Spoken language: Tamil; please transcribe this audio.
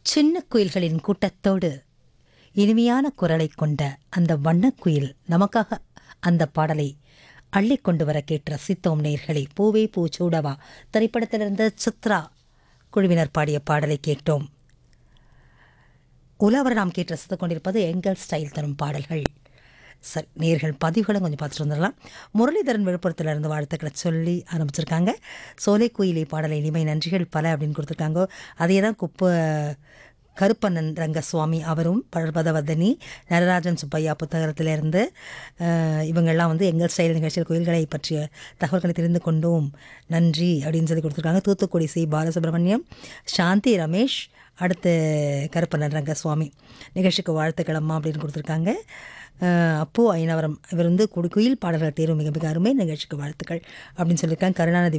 சின்ன குயில்களின் கூட்டத்தோடு இனிமையான குரலை கொண்ட அந்த வண்ணக்குயில் நமக்காக அந்த பாடலை அள்ளி கொண்டு வர கேட்டு ரசித்தோம் நேர்களை பூவே பூச்சூடவா திரைப்படத்திலிருந்து சித்ரா குழுவினர் பாடிய பாடலை கேட்டோம் உலவர நாம் கேட்டு ரசித்துக் கொண்டிருப்பது எங்கள் ஸ்டைல் தரும் பாடல்கள் சரி நேர்கள் பதிவுகளும் கொஞ்சம் பார்த்துட்டு வந்துடலாம் முரளிதரன் விழுப்புரத்திலிருந்து வாழ்த்துக்களை சொல்லி ஆரம்பிச்சிருக்காங்க சோலை குயிலி பாடலை இனிமை நன்றிகள் பல அப்படின்னு கொடுத்துருக்காங்க அதே தான் குப்ப கருப்பண்ணன் ரங்கசுவாமி அவரும் பழபதவதனி நடராஜன் சுப்பையா புத்தகத்திலிருந்து அஹ், இவங்கெல்லாம் வந்து எங்கள் ஸ்டைல் நிகழ்ச்சியில் கோயில்களை பற்றிய தகவல்களை தெரிந்து கொண்டோம் நன்றி அப்படின்னு சொல்லி கொடுத்துருக்காங்க தூத்துக்குடி சி பாலசுப்ரமணியம் சாந்தி ரமேஷ் அடுத்து கருப்பண்ணன் ரங்கசுவாமி நிகழ்ச்சிக்கு வாழ்த்துக்கள் அம்மா அப்படின்னு கொடுத்துருக்காங்க அஹ், அப்பு ஐனவரம் இவர் வந்து குடி குயில் பாடல்கள் தேர்வு மிக மிக அருமை நிகழ்ச்சிக்கு வாழ்த்துக்கள் அப்படின்னு சொல்லியிருக்காங்க கருணாநிதி